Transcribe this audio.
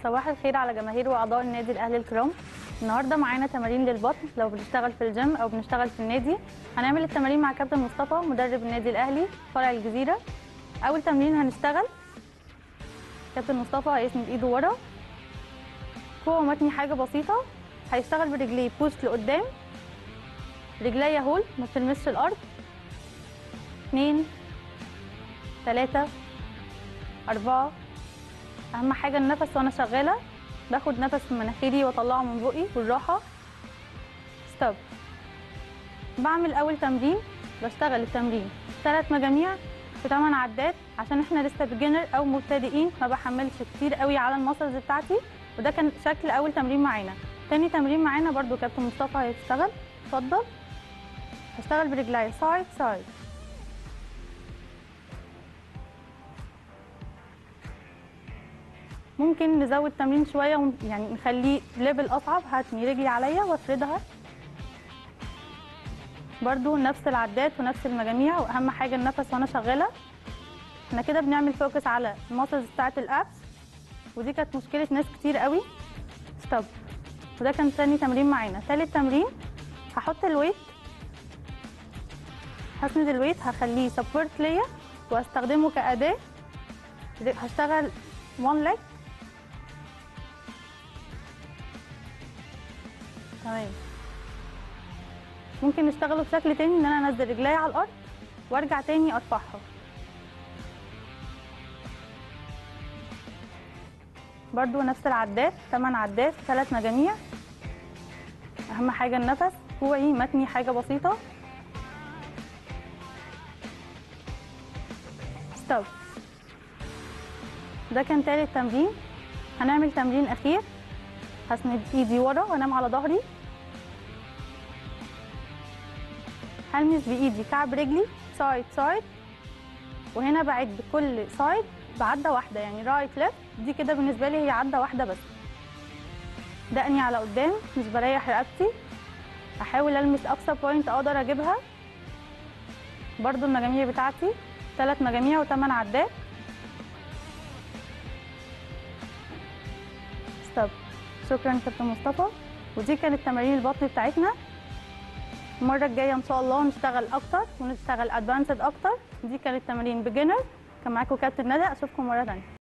صباح الخير على جماهير واعضاء النادي الاهلي الكرام النهارده معانا تمارين للبطن لو بنشتغل في الجيم او بنشتغل في النادي هنعمل التمارين مع كابتن مصطفى مدرب النادي الاهلي فرع الجزيره اول تمرين هنشتغل كابتن مصطفى هيسند ايده ورا هو متني حاجه بسيطه هيشتغل برجليه بوش لقدام رجليا هول ما بتلمسش الارض اتنين تلاته اربعه اهم حاجه النفس وانا شغاله باخد نفس من مناخيري واطلعه من بقي بالراحه ستوب بعمل اول تمرين بشتغل التمرين ثلاث مجاميع في 8 عدات عشان احنا لسه بيجنر او مبتدئين ما بحملش كتير قوي على المسلز بتاعتي وده كان شكل اول تمرين معانا تاني تمرين معانا برضو كابتن مصطفى هيشتغل اتفضل هشتغل برجلي سايد سايد ممكن نزود تمرين شويه ون- يعني نخليه ليفل اصعب هتني رجلي عليا وافردها برضو نفس العدات ونفس المجاميع واهم حاجه النفس وانا شغاله احنا كده بنعمل فوكس على الماسلز بتاعه الابس ودي كانت مشكله ناس كتير قوي ستوب وده كان تاني تمرين معانا تالت تمرين هحط الويت هسند الويت هخليه سبورت ليا واستخدمه كاداه هشتغل وان ليج تمام ممكن نشتغله بشكل تاني ان انا انزل رجلي على الارض وارجع تاني ارفعها برضو نفس العدات 8 عدات 3 مجاميع اهم حاجه النفس كوعي متني حاجه بسيطه ستوب ده كان تالت تمرين هنعمل تمرين اخير هسند ايدي ورا وانام على ظهري هلمس بايدي كعب رجلي سايد سايد وهنا بعد كل سايد بعده واحده يعني رايت ليفت دي كده بالنسبه لي هي عده واحده بس دقني على قدام مش بريح رقبتي احاول المس اقصى بوينت اقدر اجيبها برضو المجاميع بتاعتي ثلاث مجاميع وثمان عدات ستوب شكرا كابتن مصطفى ودي كانت تمارين البطن بتاعتنا المره الجايه ان شاء الله نشتغل اكتر ونشتغل ادفانسد اكتر دي كانت تمارين بيجنر كان معاكم كابتن ندى اشوفكم مره ثانيه